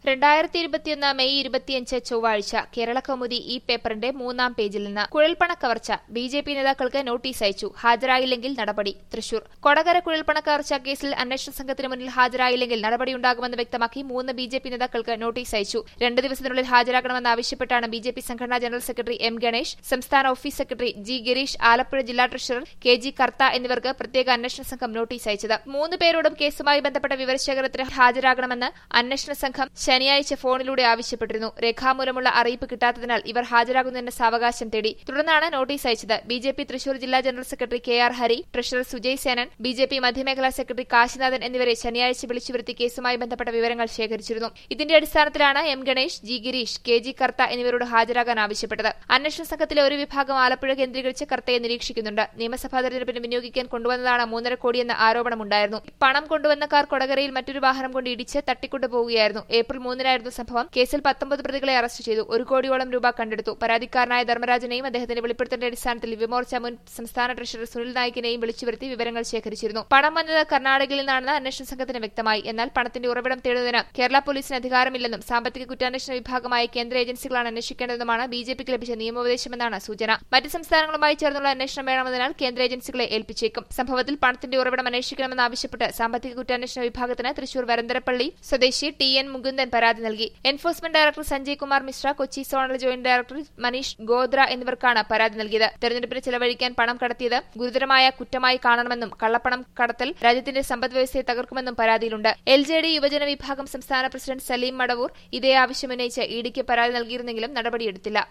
രണ്ടായിരത്തി ഇരുപത്തിയൊന്ന് മെയ് ഇരുപത്തിയഞ്ച് ചൊവ്വാഴ്ച കേരള കൗമുദി ഈ പേപ്പറിന്റെ മൂന്നാം പേജിൽ നിന്ന് കുഴൽപ്പണ കവർച്ച ബി ജെ പി നേതാക്കൾക്ക് നോട്ടീസ് അയച്ചു ഹാജരായില്ലെങ്കിൽ നടപടി തൃശൂർ കൊടകര കുഴൽപ്പണ കവർച്ച കേസിൽ അന്വേഷണ സംഘത്തിന് മുന്നിൽ ഹാജരായില്ലെങ്കിൽ നടപടിയുണ്ടാകുമെന്ന് വ്യക്തമാക്കി മൂന്ന് ബി ജെ പി നേതാക്കൾക്ക് നോട്ടീസ് അയച്ചു രണ്ട് ദിവസത്തിനുള്ളിൽ ഹാജരാകണമെന്ന് ആവശ്യപ്പെട്ടാണ് ബി ജെ പി സംഘടനാ ജനറൽ സെക്രട്ടറി എം ഗണേഷ് സംസ്ഥാന office secretary G Girish Alappuzha ജില്ലാ ട്രഷറർ കെ ജി കർത്ത എന്നിവർക്ക് പ്രത്യേക അന്വേഷണ സംഘം നോട്ടീസ് അയച്ചത് മൂന്ന് പേരോടും കേസുമായി ബന്ധപ്പെട്ട വിവരശേഖരത്തിന് ഹാജരാകണമെന്ന് അന്വേഷണ സംഘം ശനിയാഴ്ച ഫോണിലൂടെ ആവശ്യപ്പെട്ടിരുന്നു രേഖാമൂലമുള്ള അറിയിപ്പ് കിട്ടാത്തതിനാൽ ഇവർ ഹാജരാകുന്നതിന് സാവകാശം തേടി തുടർന്നാണ് നോട്ടീസ് അയച്ചത് ബി ജെ പി തൃശൂർ ജില്ലാ general secretary K R Hari treasurer Sujay Senan B J P മധ്യമേഖലാ സെക്രട്ടറി കാശിനാഥൻ എന്നിവരെ ശനിയാഴ്ച വിളിച്ചുവരുത്തി കേസുമായി ബന്ധപ്പെട്ട വിവരങ്ങൾ ശേഖരിച്ചിരുന്നു ഇതിന്റെ അടിസ്ഥാനത്തിലാണ് M Ganesh G Girish K G Kartha എന്നിവരോട് ഹാജരാകാൻ ആവശ്യപ്പെട്ടത് അന്വേഷണ സംഘത്തിലെ ഒരു വിഭാഗം ആലപ്പുഴ കേന്ദ്രീകരിച്ച് കർത്തയെ നിരീക്ഷിക്കുന്നുണ്ട് നിയമസഭാ തെരഞ്ഞെടുപ്പിന് വിനിയോഗിക്കാൻ കൊണ്ടുവന്നതാണ് മൂന്നര കോടിയെന്ന ആരോപണമുണ്ടായിരുന്നു പണം കൊണ്ടുവന്ന കാർ കൊടകരയിൽ മറ്റൊരു വാഹനം കൊണ്ട് ഇടിച്ച് തട്ടിക്കൊണ്ടുപോവുകയായിരുന്നു ഏപ്രിൽ മൂന്നിനായിരുന്നു സംഭവം കേസിൽ പത്തൊമ്പത് പ്രതികളെ അറസ്റ്റ് ചെയ്തു ഒരു കോടിയോളം രൂപ കണ്ടെടുത്തു പരാതിക്കാരനായ ധർമ്മരാജനെയും അദ്ദേഹത്തിന്റെ വെളിപ്പെടുത്തലിന്റെ അടിസ്ഥാനത്തിൽ യുവമോർച്ച മുൻ സംസ്ഥാന ട്രഷറർ സുനിൽ നായിക്കിനെയും വിളിച്ചുവരുത്തി വിവരങ്ങൾ ശേഖരിച്ചിരുന്നു പണം വന്നത് കർണാടകയിൽ നിന്നാണെന്ന് അന്വേഷണ സംഘത്തിന് വ്യക്തമായി എന്നാൽ പണത്തിന്റെ ഉറവിടം തേടുന്നതിന് കേരള പോലീസിന് അധികാരമില്ലെന്നും സാമ്പത്തിക കുറ്റാന്വേഷണ വിഭാഗമായ കേന്ദ്ര ഏജൻസികളാണ് അന്വേഷിക്കേണ്ടതെന്നുമാണ് ബി ജെ പിക്ക് ലഭിച്ച നിയമോപദേശമെന്നാണ് സൂചന മറ്റ് സംസ്ഥാനങ്ങളുമായി ചേർന്നുള്ള അന്വേഷണം വേണമെന്നതിനാൽ കേന്ദ്ര ഏജൻസികളെ ഏൽപ്പിച്ചേക്കും സംഭവത്തിൽ പണത്തിന്റെ ഉറവിടം അന്വേഷിക്കണമെന്നാവശ്യപ്പെട്ട് സാമ്പത്തിക കുറ്റാന്വേഷണ വിഭാഗത്തിന് തൃശൂർ വരന്തരപ്പള്ളി സ്വദേശി ടി എൻ മുകുന്ദൻ പരാതി നൽകി enforcement director Sanjay Kumar Mishra Kochi zonal joint director Manish Godra എന്നിവർക്കാണ് പരാതി നൽകിയത് തെരഞ്ഞെടുപ്പിന് ചെലവഴിക്കാൻ പണം കടത്തിയത് ഗുരുതരമായ കുറ്റമായി കാണണമെന്നും കള്ളപ്പണം കടത്തൽ രാജ്യത്തിന്റെ സമ്പദ്വ്യവസ്ഥയെ തകർക്കുമെന്നും പരാതിയിലുണ്ട് എൽ ജെ ഡി യുവജന വിഭാഗം സംസ്ഥാന പ്രസിഡന്റ് സലീം മടവൂർ ഇതേ ആവശ്യമുന്നയിച്ച് ഇഡിക്ക് പരാതി നൽകിയിരുന്നെങ്കിലും നടപടിയെടുത്തില്ല